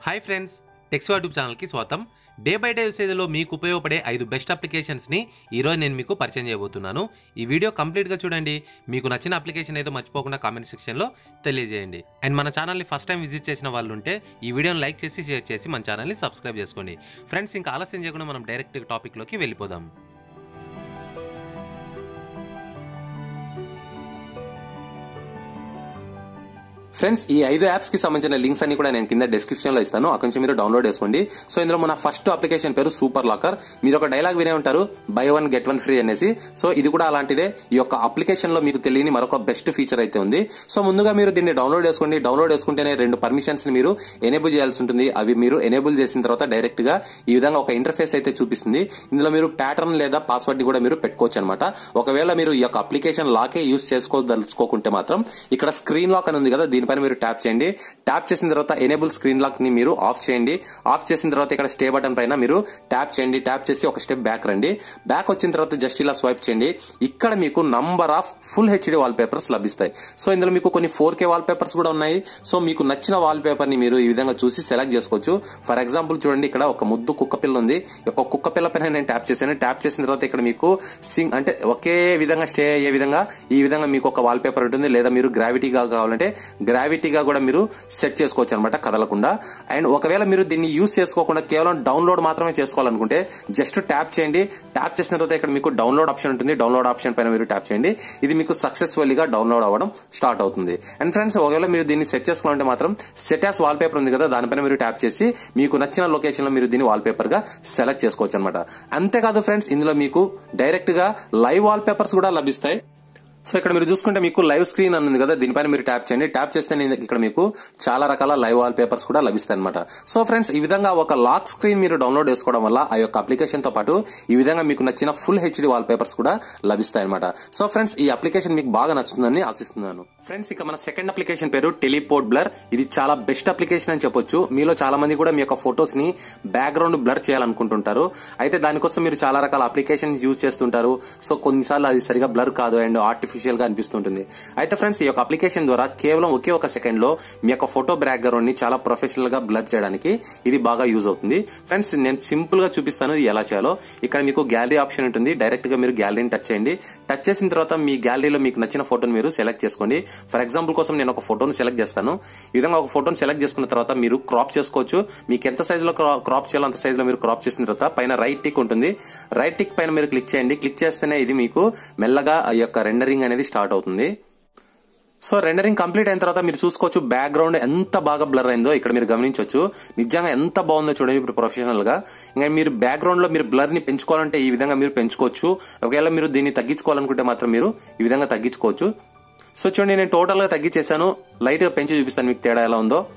hi friends tax YouTube ఛానల్కి స్వాగతం day by day యూసేజ్లో మీకు ఉపయోగపడే ఐదు బెస్ట్ అప్లికేషన్స్ని ఈరోజు నేను మీకు పరిచయం చేయబోతున్నాను ఈ వీడియో కంప్లీట్గా చూడండి మీకు నచ్చిన అప్లికేషన్ ఏదో మర్చిపోకుండా కామెంట్ సెక్షన్లో తెలియజేయండి అండ్ మన ఛానల్ని ఫస్ట్ టైం విజిట్ చేసిన వాళ్ళు ఉంటే ఈ వీడియోని లైక్ చేసి షేర్ చేసి మన ఛానల్ని సబ్స్క్రైబ్ చేసుకోండి ఫ్రెండ్స్ ఇంకా ఆలస్యం చేయకుండా మనం డైరెక్ట్ టాపిక్లోకి వెళ్ళిపోదాం ఫ్రెండ్స్ ఈ ఐదు యాప్స్ కి సంబంధించిన లింక్స్ అన్ని కూడా నేను కింద డిస్క్రిప్షన్ లో ఇస్తాను అక్కడి నుంచి మీరు డౌన్లోడ్ చేసుకోండి సో ఇందులో మన ఫస్ట్ అప్లికేషన్ పేరు సూపర్ లాకర్ మీరు ఒక డైలాగ్ వినే ఉంటారు buy one get one free అనేసి సో ఇది కూడా అలాంటిదే ఈ యొక్క అప్లికేషన్ లో మీకు తెలియని మరొక బెస్ట్ ఫీచర్ అయితే ఉంది సో ముందుగా మీరు దీన్ని డౌన్లోడ్ చేసుకోండి డౌన్లోడ్ చేసుకుంటేనే రెండు పర్మిషన్స్ ని మీరు ఎనేబుల్ చేయాల్సి ఉంటుంది అవి మీరు ఎనేబుల్ చేసిన తర్వాత డైరెక్ట్ గా ఈ విధంగా ఒక ఇంటర్ఫేస్ అయితే చూపిస్తుంది ఇందులో మీరు ప్యాటర్న్ లేదా పాస్వర్డ్ ని కూడా మీరు పెట్టుకోవచ్చు అనమాట ఒకవేళ మీరు ఈ యొక్క అప్లికేషన్ లాకే యూస్ చేసుకోదలుచుకోకుంటే మాత్రం ఇక్కడ స్క్రీన్ లాక్ అని ఉంది కదా దీనిపైన మీరు ట్యాప్ చేయండి ట్యాప్ చేసిన తర్వాత ఎనేబుల్ స్క్రీన్ లాక్ ని మీరు ఆఫ్ చేయండి ఆఫ్ చేసిన తర్వాత ఇక్కడ స్టే బటన్ పైన మీరు ట్యాప్ చేయండి ట్యాప్ చేసి ఒక స్టెప్ బ్యాక్ రండి బ్యాక్ వచ్చిన తర్వాత జస్ట్ ఇలా స్వైప్ చేయండి ఇక్కడ మీకు number of full HD wallpapers లభిస్తాయి సో ఇందులో మీకు కొన్ని ఫోర్ కే వాల్ పేపర్స్ కూడా ఉన్నాయి సో మీకు నచ్చిన వాల్ పేపర్ ని మీరు ఈ విధంగా చూసి సెలెక్ట్ చేసుకోవచ్చు ఫర్ ఎగ్జాంపుల్ చూడండి ఇక్కడ ఒక ముద్దు కుక్క పిల్ల ఉంది ఒక కుక్క పిల్ల పైన నేను ట్యాప్ చేశాను ట్యాప్ చేసిన తర్వాత ఇక్కడ మీకు సింగ్ అంటే ఒకే విధంగా స్టే అయ్యే విధంగా ఈ విధంగా మీకు ఒక వాల్ పేపర్ ఉంటుంది లేదా మీరు గ్రావిటీగా కావాలంటే గ్రావిటీగా కూడా మీరు సెట్ చేసుకోవచ్చు అనమాట కదలకుండా అండ్ ఒకవేళ మీరు దీన్ని యూస్ చేసుకోకుండా కేవలం డౌన్లోడ్ మాత్రమే చేసుకోవాలనుకుంటే జస్ట్ ట్యాప్ చేయండి ట్యాప్ చేసిన తర్వాత ఇక్కడ మీకు డౌన్లోడ్ ఆప్షన్ ఉంటుంది డౌన్లోడ్ ఆప్షన్ పైన మీరు ట్యాప్ చేయండి ఇది మీకు సక్సెస్ఫుల్ గా డౌన్లోడ్ అవ్వడం స్టార్ట్ అవుతుంది అండ్ ఫ్రెండ్స్ ఒకవేళ మీరు దీన్ని సెట్ చేసుకోవాలంటే మాత్రం సెట్ యాస్ వాల్ పేపర్ ఉంది కదా దానిపైన మీరు ట్యాప్ చేసి మీకు నచ్చిన లొకేషన్ లో మీరు దీన్ని వాల్ పేపర్ గా సెలెక్ట్ చేసుకోవచ్చు అనమాట అంతేకాదు ఫ్రెండ్స్ ఇందులో మీకు డైరెక్ట్ గా లైవ్ వాల్ పేపర్స్ కూడా లభిస్తాయి సో ఇక్కడ మీరు చూసుకుంటే మీకు లైవ్ స్క్రీన్ అని ఉంది కదా దీనిపైన మీరు ట్యాప్ చేయండి ట్యాప్ చేస్తే నేను ఇక్కడ మీకు చాలా రకాల లైవ్ వాల్ పేపర్స్ కూడా లభిస్తాయి అనమాట సో ఫ్రెండ్స్ ఈ విధంగా ఒక లాక్ స్క్రీన్ మీరు డౌన్లోడ్ చేసుకోవడం వల్ల ఆ యొక్క అప్లికేషన్ తో పాటు ఈ విధంగా మీకు నచ్చిన ఫుల్ హెచ్డి వాల్ పేపర్స్ కూడా లభిస్తాయి అనమాట సో ఫ్రెండ్స్ ఈ అప్లికేషన్ మీకు బాగా నచ్చుతుందని ఆశిస్తున్నాను ఫ్రెండ్స్ ఇక మన సెకండ్ అప్లికేషన్ పేరు టెలిపోర్ట్ బ్లర్ ఇది చాలా బెస్ట్ అప్లికేషన్ అని చెప్పొచ్చు మీలో చాలా మంది కూడా మీ యొక్క ఫొటోస్ ని బ్యాక్గ్రౌండ్ బ్లర్ చేయాలనుకుంటుంటారు అయితే దానికోసం మీరు చాలా రకాల అప్లికేషన్ యూజ్ చేస్తుంటారు సో కొన్నిసార్లు అది సరిగా బ్లర్ కాదు అండ్ ఆర్టిఫిషియల్ గా అనిపిస్తుంటుంది అయితే ఫ్రెండ్స్ ఈ యొక్క అప్లికేషన్ ద్వారా కేవలం ఒకే ఒక సెకండ్ లో మీ యొక్క ఫోటో బ్యాక్గ్రౌండ్ ని చాలా ప్రొఫెషనల్ గా బ్లర్ చేయడానికి ఇది బాగా యూజ్ అవుతుంది ఫ్రెండ్స్ నేను సింపుల్ గా చూపిస్తాను ఇది ఎలా చేయాలో ఇక్కడ మీకు గ్యాలరీ ఆప్షన్ ఉంటుంది డైరెక్ట్ గా మీరు గ్యాలరీని టచ్ చేయండి టచ్ చేసిన తర్వాత మీ గ్యాలరీలో మీకు నచ్చిన ఫోటోని మీరు సెలెక్ట్ చేసుకోండి ఫర్ ఎగ్జాంపుల్ కోసం నేను ఒక ఫోటోని సెలెక్ట్ చేస్తాను ఈ విధంగా ఒక ఫోటోని సెలెక్ట్ చేసుకున్న తర్వాత మీరు క్రాప్ చేసుకోవచ్చు మీకు ఎంత సైజ్ లో క్రాప్ చేయాలో అంత సైజ్ లో మీరు క్రాప్ చేసిన తర్వాత పైన రైట్ టిక్ ఉంటుంది రైట్ టిక్ పైన మీరు క్లిక్ చేయండి క్లిక్ చేస్తేనే ఇది మీకు మెల్లగా ఆ యొక్క రెండరింగ్ అనేది స్టార్ట్ అవుతుంది సో రెండరింగ్ కంప్లీట్ అయిన తర్వాత మీరు చూసుకోవచ్చు బ్యాక్గ్రౌండ్ ఎంత బాగా బ్లర్ అయిందో ఇక్కడ మీరు గమనించవచ్చు నిజంగా ఎంత బాగుందో చూడండి ఇప్పుడు ప్రొఫెషనల్ గా ఇంకా మీరు బ్యాక్గ్రౌండ్ లో మీరు బ్లర్ ని పెంచుకోవాలంటే ఈ విధంగా మీరు పెంచుకోవచ్చు ఒకవేళ మీరు దీన్ని తగ్గించుకోవాలనుకుంటే మాత్రం మీరు ఈ విధంగా తగ్గించుకోవచ్చు సో చూడండి నేను టోటల్ గా తగ్గించేసాను లైట్ గా పెంచి చూపిస్తాను మీకు తేడా ఎలా ఉందో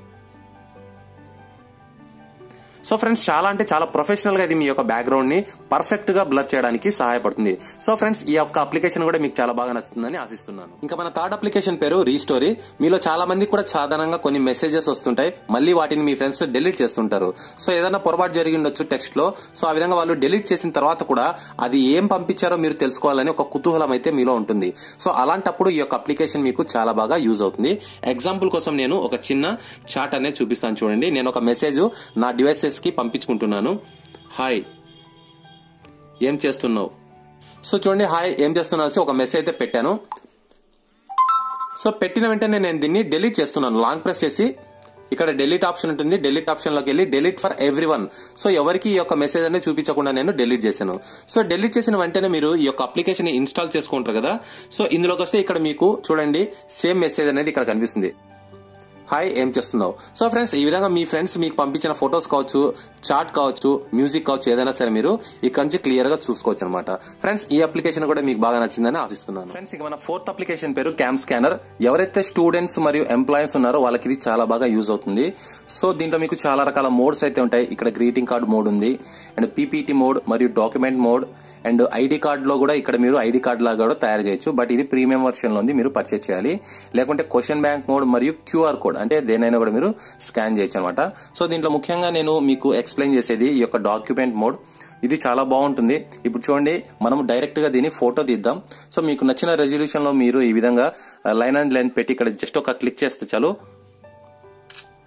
సో ఫ్రెండ్స్ చాలా అంటే చాలా ప్రొఫెషనల్ గా ఇది మీ యొక్క బ్యాక్గ్రౌండ్ ని పర్ఫెక్ట్ గా బ్లర్ చేయడానికి సహాయపడుతుంది సో ఫ్రెండ్స్ ఈ యొక్క అప్లికేషన్ కూడా మీకు చాలా బాగా నచ్చుతుందని ఆశిస్తున్నాను ఇంకా మన థర్డ్ అప్లికేషన్ పేరు రీస్టోరీ మీలో చాలా మంది కూడా సాధారణంగా కొన్ని మెసేజెస్ వస్తుంటాయి మళ్ళీ వాటిని మీ ఫ్రెండ్స్ డెలీట్ చేస్తుంటారు సో ఏదైనా పొరపాటు జరిగి ఉండొచ్చు టెక్స్ట్ లో సో ఆ విధంగా వాళ్ళు డెలీట్ చేసిన తర్వాత కూడా అది ఏం పంపించారో మీరు తెలుసుకోవాలని ఒక కుతూహలం అయితే మీలో ఉంటుంది సో అలాంటప్పుడు ఈ యొక్క అప్లికేషన్ మీకు చాలా బాగా యూజ్ అవుతుంది ఎగ్జాంపుల్ కోసం నేను ఒక చిన్న చాట్ అనేది చూపిస్తాను చూడండి నేను ఒక మెసేజ్ నా డివైసెస్ కి పంపించుకుంటున్నాను హాయ్ ఏం చేస్తున్నావు సో చూడండి హాయ్ ఏం చేస్తున్నావు ఒక మెసేజ్ అయితే పెట్టాను సో పెట్టిన వెంటనే నేను దీన్ని డెలీట్ చేస్తున్నాను లాంగ్ ప్రెస్ చేసి ఇక్కడ డెలీట్ ఆప్షన్ ఉంటుంది డెలీట్ ఆప్షన్ లోకి వెళ్ళి delete for everyone so ఎవరికి ఈ యొక్క మెసేజ్ అనేది చూపించకుండా నేను డెలీట్ చేశాను సో డెలీట్ చేసిన వెంటనే మీరు ఈ యొక్క అప్లికేషన్ ఇన్స్టాల్ చేసుకుంటారు కదా సో ఇందులోకి వస్తే ఇక్కడ మీకు చూడండి సేమ్ మెసేజ్ అనేది ఇక్కడ కనిపిస్తుంది హాయ్ ఏం చేస్తున్నావు సో ఫ్రెండ్స్ ఈ విధంగా మీ ఫ్రెండ్స్ మీకు పంపించిన ఫొటోస్ కావచ్చు చాట్ కావచ్చు మ్యూజిక్ కావచ్చు ఏదైనా సరే మీరు ఇక్కడ నుంచి క్లియర్ గా చూసుకోవచ్చు అనమాట ఫ్రెండ్స్ ఈ అప్లికేషన్ కూడా మీకు బాగా నచ్చిందని ఆశిస్తున్నాను ఫ్రెండ్స్ ఇక మన ఫోర్త్ అప్లికేషన్ పేరు క్యామ్ స్కానర్ ఎవరైతే స్టూడెంట్స్ మరియు ఎంప్లాయీస్ ఉన్నారో వాళ్ళకి ఇది చాలా బాగా యూజ్ అవుతుంది సో దీంట్లో మీకు చాలా రకాల మోడ్స్ అయితే ఉంటాయి ఇక్కడ గ్రీటింగ్ కార్డ్ మోడ్ ఉంది అండ్ పీపీటీ మోడ్ మరియు document mode and ID card లో కూడా ఇక్కడ మీరు ఐడి కార్డ్ లాగా కూడా తయారు చేయొచ్చు బట్ ఇది ప్రీమియం వర్షన్ లో ఉంది మీరు పర్చేజ్ చేయాలి లేకుంటే క్వశ్చన్ బ్యాంక్ మోడ్ మరియు క్యూఆర్ కోడ్ అంటే దేనైనా కూడా మీరు స్కాన్ చేయొచ్చు అనమాట సో దీంట్లో ముఖ్యంగా నేను మీకు ఎక్స్ప్లెయిన్ చేసేది ఈ యొక్క డాక్యుమెంట్ మోడ్ ఇది చాలా బాగుంటుంది ఇప్పుడు చూడండి మనం డైరెక్ట్ గా దీన్ని ఫోటో తీద్దాం సో మీకు నచ్చిన రెజల్యూషన్ లో మీరు ఈ విధంగా లైన్ అండ్ లైన్ పెట్టి ఇక్కడ జస్ట్ ఒక క్లిక్ చేస్తే చాలు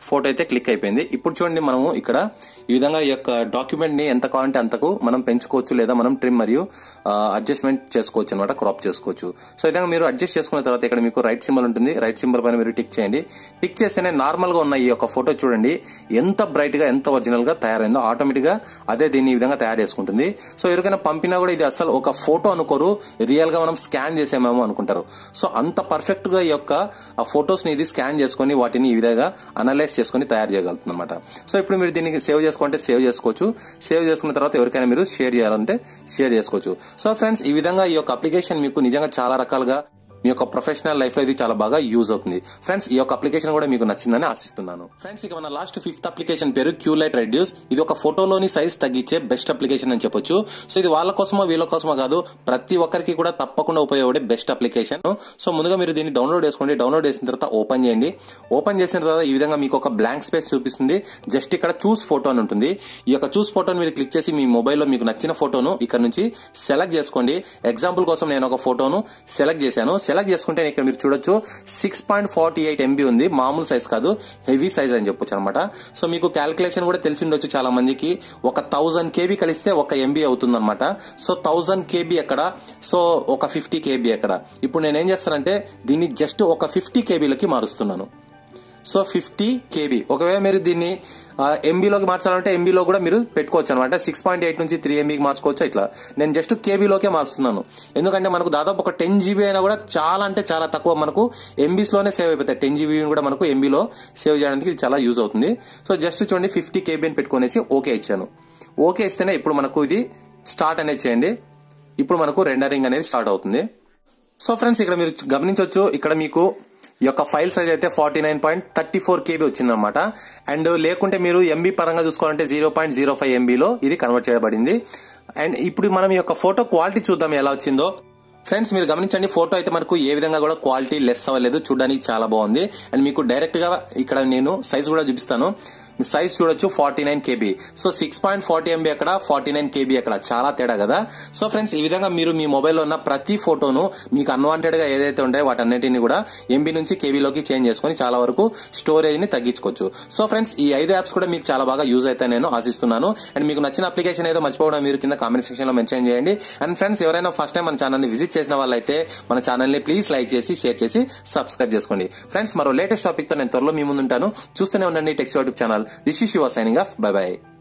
ఫోటో అయితే క్లిక్ అయిపోయింది ఇప్పుడు చూడండి మనము ఇక్కడ ఈ విధంగా ఈ యొక్క డాక్యుమెంట్ ని ఎంత కావాలంటే అంతకు మనం పెంచుకోవచ్చు లేదా మనం ట్రిమ్ మరియు అడ్జస్ట్మెంట్ చేసుకోవచ్చు అనమాట క్రాప్ చేసుకోవచ్చు సో ఈ విధంగా మీరు అడ్జస్ట్ చేసుకున్న తర్వాత ఇక్కడ మీకు రైట్ సింబల్ ఉంటుంది రైట్ సింబల్ పైన మీరు టిక్ చేయండి టిక్ చేస్తేనే నార్మల్ గా ఉన్న ఈ యొక్క ఫోటో చూడండి ఎంత బ్రైట్ గా ఎంత ఒరిజినల్ గా తయారైందో ఆటోమేటిక్ గా అదే దీన్ని ఈ విధంగా తయారు చేసుకుంటుంది సో ఎవరికైనా పంపినా కూడా ఇది అసలు ఒక ఫోటో అనుకోరు రియల్ గా మనం స్కాన్ చేసామేమో అనుకుంటారు సో అంత పర్ఫెక్ట్ గా ఈ యొక్క ఆ ఫొటోస్ ని ఇది స్కాన్ చేసుకుని వాటిని ఈ విధంగా అనలైజ్ చేసుకుని తయారు చేయగలుగుతుంది అనమాట సో ఇప్పుడు మీరు దీనికి సేవ్ చేసుకుంటే సేవ్ చేసుకోవచ్చు సేవ్ చేసుకున్న తర్వాత ఎవరికైనా మీరు షేర్ చేయాలంటే షేర్ చేసుకోవచ్చు సో ఫ్రెండ్స్ ఈ విధంగా ఈ యొక్క అప్లికేషన్ మీకు నిజంగా చాలా రకాలుగా మీ యొక్క ప్రొఫెషనల్ లైఫ్ లో ఇది చాలా బాగా యూజ్ అవుతుంది ఫ్రెండ్స్ ఈ యొక్క అప్లికేషన్ కూడా మీకు నచ్చిందని ఆశిస్తున్నాను ఫ్రెండ్స్ ఇక మన లాస్ట్ ఫిఫ్త్ అప్లికేషన్ పేరు క్యూ లైట్ రెడ్యూస్ ఇది ఒక ఫోటోలోని సైజ్ తగ్గించే బెస్ట్ అప్లికేషన్ అని చెప్పొచ్చు సో ఇది వాళ్ళ కోసమో వీళ్ళ కోసమో కాదు ప్రతి ఒక్కరికి కూడా తప్పకుండా ఉపయోగపడే బెస్ట్ అప్లికేషన్ సో ముందుగా మీరు దీన్ని డౌన్లోడ్ చేసుకోండి డౌన్లోడ్ చేసిన తర్వాత ఓపెన్ చేయండి ఓపెన్ చేసిన తర్వాత ఈ విధంగా మీకు ఒక బ్లాంక్ స్పేస్ చూపిస్తుంది జస్ట్ ఇక్కడ చూస్ ఫోటో అని ఉంటుంది ఈ యొక్క చూస్ ఫోటోని మీరు క్లిక్ చేసి మీ మొబైల్లో మీకు నచ్చిన ఫోటోను ఇక్కడ నుంచి సెలెక్ట్ చేసుకోండి ఎగ్జాంపుల్ కోసం నేను ఒక ఫోటోను సెలెక్ట్ చేశాను సెలెక్ట్ చేసుకుంటే ఇక్కడ మీరు చూడొచ్చు six point forty eight MB ఉంది మామూలు సైజ్ కాదు హెవీ సైజ్ అని చెప్పొచ్చు అనమాట సో మీకు క్యాల్కులేషన్ కూడా తెలిసి ఉండొచ్చు చాలా మందికి ఒక థౌజండ్ కేబీ కలిస్తే ఒక ఎంబీ అవుతుంది అనమాట సో థౌజండ్ కేబీ ఎక్కడ సో ఒక ఫిఫ్టీ కేబీ ఎక్కడ ఇప్పుడు నేను ఏం చేస్తానంటే దీన్ని జస్ట్ ఒక ఫిఫ్టీ కేబీలకి మారుస్తున్నాను సో ఫిఫ్టీ కేబీ ఒకవేళ మీరు దీన్ని ఎంబీలోకి మార్చాలంటే ఎంబీలో కూడా మీరు పెట్టుకోవచ్చు అనమాట సిక్స్ పాయింట్ ఎయిట్ నుంచి త్రీ ఎంబీకి మార్చుకోవచ్చు ఇట్లా నేను జస్ట్ కేబీలోకే మారుస్తున్నాను ఎందుకంటే మనకు దాదాపు ఒక టెన్ జీబీ అయినా కూడా చాలా అంటే చాలా తక్కువ మనకు ఎంబీస్ లోనే సేవ్ అయిపోతాయి టెన్ జీబీ కూడా మనకు ఎంబీలో సేవ్ చేయడానికి ఇది చాలా యూజ్ అవుతుంది సో జస్ట్ చూడండి ఫిఫ్టీ కేబీ అని పెట్టుకునేసి ఓకే ఇచ్చాను ఓకే ఇస్తేనే ఇప్పుడు మనకు ఇది స్టార్ట్ అనేది చేయండి ఇప్పుడు మనకు రెండరింగ్ అనేది స్టార్ట్ అవుతుంది సో ఫ్రెండ్స్ ఇక్కడ మీరు గమనించవచ్చు ఇక్కడ మీకు ఈ యొక్క ఫైల్ సైజ్ అయితే forty nine point thirty four KB వచ్చిందనమాట అండ్ లేకుంటే మీరు ఎంబీ పరంగా చూసుకోవాలంటే జీరో పాయింట్ జీరో ఫైవ్ ఎంబీలో ఇది కన్వర్ట్ చేయబడింది అండ్ ఇప్పుడు మనం ఈ యొక్క ఫోటో క్వాలిటీ చూద్దాం ఎలా వచ్చిందో ఫ్రెండ్స్ మీరు గమనించండి ఫోటో అయితే మనకు ఏ విధంగా కూడా క్వాలిటీ లెస్ అవ్వలేదు చూడడానికి చాలా బాగుంది అండ్ మీకు డైరెక్ట్ గా ఇక్కడ నేను సైజ్ కూడా చూపిస్తాను సైజ్ చూడొచ్చు forty nine KB so six point forty MB అక్కడ ఫార్టీ నైన్ కేబీ అక్కడ చాలా తేడా కదా సో ఫ్రెండ్స్ ఈ విధంగా మీరు మీ మొబైల్లో ఉన్న ప్రతి ఫోటోను మీకు అన్వాంటెడ్ గా ఏదైతే ఉంటాయో వాటన్నిటిని కూడా ఎంబీ నుంచి కేబీలోకి చేంజ్ చేసుకుని చాలా వరకు స్టోరేజ్ ని తగ్గించుకోవచ్చు సో ఫ్రెండ్స్ ఈ ఐదు యాప్స్ కూడా మీకు చాలా బాగా యూజ్ అవుతాయి నేను ఆశిస్తున్నాను అండ్ మీకు నచ్చిన అప్లికేషన్ ఏదో మర్చిపోవడం మీరు కింద కామెంట్ సెక్షన్ లో మెన్షన్ చేయండి అండ్ ఫ్రెండ్స్ ఎవరైనా ఫస్ట్ టైం మన ఛానల్ ని విజిట్ చేసిన వాళ్ళైతే మన ఛానల్ ని ప్లీజ్ లైక్ చేసి షేర్ చేసి సబ్స్క్రైబ్ చేసుకోండి ఫ్రెండ్స్ మరో లేటెస్ట్ టాపిక్ తో నేను త్వరలో మీ ముందుంటాను చూస్తూనే ఉండండి techs YouTube channel this is your signing off bye by